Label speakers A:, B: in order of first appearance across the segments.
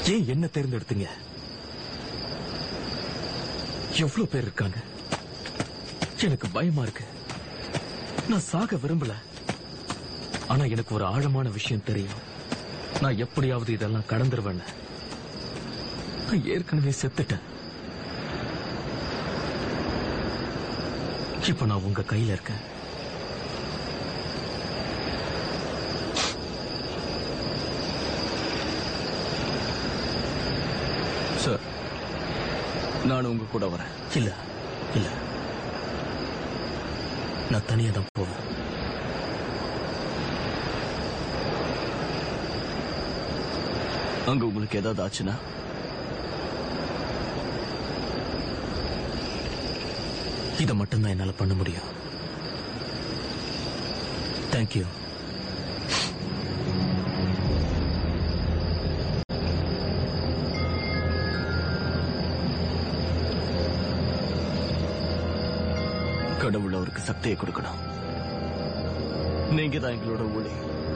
A: ஏன் என்ன தேர்ந்தெடுத்தீங்க எவ்வளவு பேர் இருக்காங்க எனக்கு பயமா இருக்கு நான் சாக விரும்பல ஆனா எனக்கு ஒரு ஆழமான விஷயம் தெரியும் நான் எப்படியாவது இதெல்லாம் கடந்துருவேன் நான் ஏற்கனவே செத்துட்டேன் இப்ப நான் உங்க கையில இருக்கேன்
B: சார் நான் உங்க கூட வரேன்
A: இல்ல இல்ல நான் தனியா தான் போவேன்
B: அங்க உங்களுக்கு ஏதாவது ஆச்சுன்னா
A: இதை மட்டும்தான் என்னால பண்ண முடியும் தேங்க்யூ
B: கடவுள் அவருக்கு சக்தியை கொடுக்கணும் நீங்க தான் எங்களோட ஊழி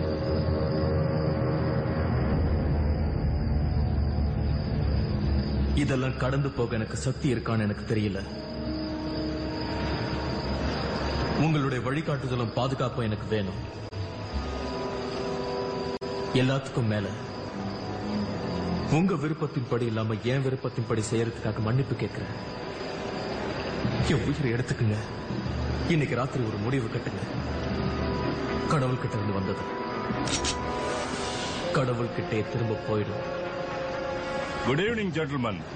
A: இதெல்லாம் கடந்து போக எனக்கு சக்தி இருக்கான்னு எனக்கு தெரியல உங்களுடைய வழிகாட்டுதலும் பாதுகாப்பும் எனக்கு வேணும் எல்லாத்துக்கும் மேல உங்க விருப்பத்தின்படி இல்லாம என் விருப்பத்தின்படி செய்யறதுக்காக மன்னிப்பு கேட்கிறேன் என் உயிரை எடுத்துக்குங்க இன்னைக்கு ராத்திரி ஒரு முடிவு கட்டுங்க கடவுள் கிட்ட இருந்து வந்தது கடவுள் கிட்டே திரும்ப போயிடும்
C: குட் ஈவினிங் ஜென்டில்மேன்